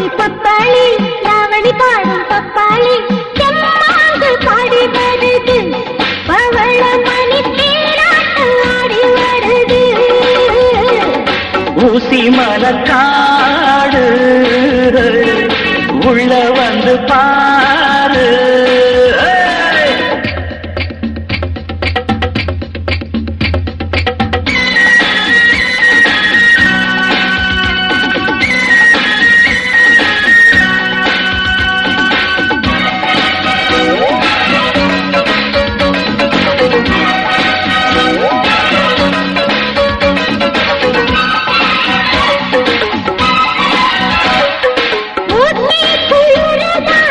பப்பாளி லாவணி பாடும் பப்பாளி செம்மாங்கு பாடி வருது பவள மணி தேராட்டம் ஆடி வருது ஊசி மலக்காடு உள்ள வந்து பாரு ஏய்! ஊட்டி குளிருதா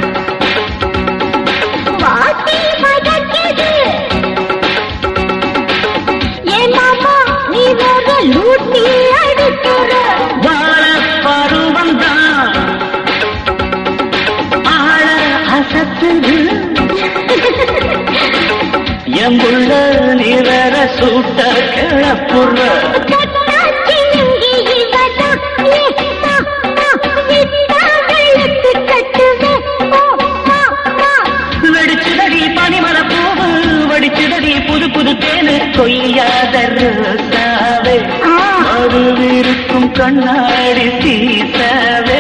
வாட்டி மதக்குது ஏன் மாமா நீ வேற லூட்டி அடிக்கிற வாழ பருவந்தான் ஆழ அசத்துது எம்புள்ள நிவர சூட்ட கிளப்புற கட்டாச்சி இங்கே இவதா ஏ மா மா விட்டா வெளுத்து கட்டுவே ஓ மா மா வெடிச்சுதடி பனிமல பூவு வடிச்சுதடி புது புது தேனு கொய்யாத ரோசாவே ஆ. மறுவிருக்கும் கண்ணாடி சீசாவே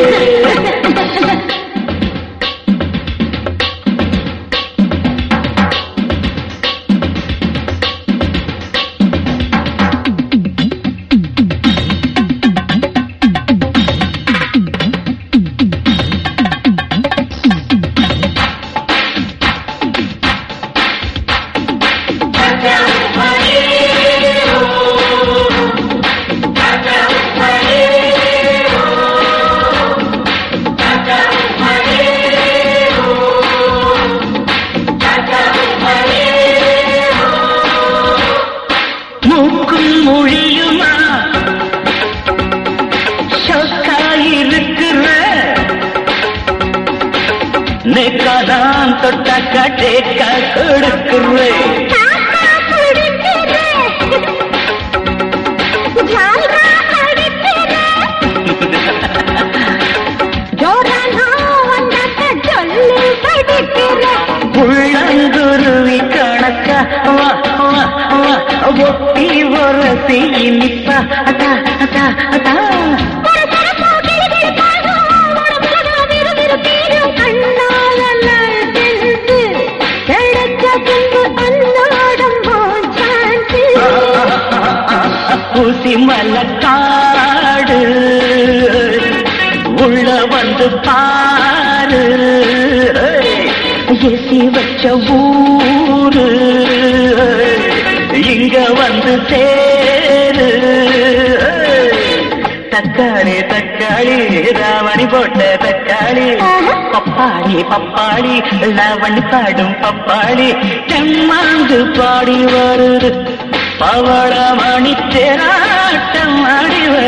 மூக்கும் மொழியுமா சொக்காயிருக்கிற நெக்காதான் தொட்டாக்கா டேக்கா கொடுக்கிறேன் தாத்தா குடிக்கிற ஜால்ரா அடிக்கிற ஜோரானா வந்தாக்க சொல்லி படிக்கிற உள்ளங்குருவி கணக்க வா, வா, வா, ஒட்டி ஒரசி இனிப்பா அதா அதா அதா ஒரு தரப்போ கிளிகிழிப்பாகும், உடம்புலக விறுவிறுப்பீரும் கண்ணால நழுது. கிடைச்ச பின்பு அன்னாடம் போச்சாச்சு. ஊசி மலக்காடு உள்ள வந்து பாரு ஏசி வச்ச ஊரு இங்க வந்து சேரு தக்காளி தக்காளி ராவணி போட்ட தக்காளி பப்பாளி பப்பாளி லவணி பாடும் பப்பாளி செம்மாந்து பாடி வருது பவளமணி தேராட்டம் ஆடி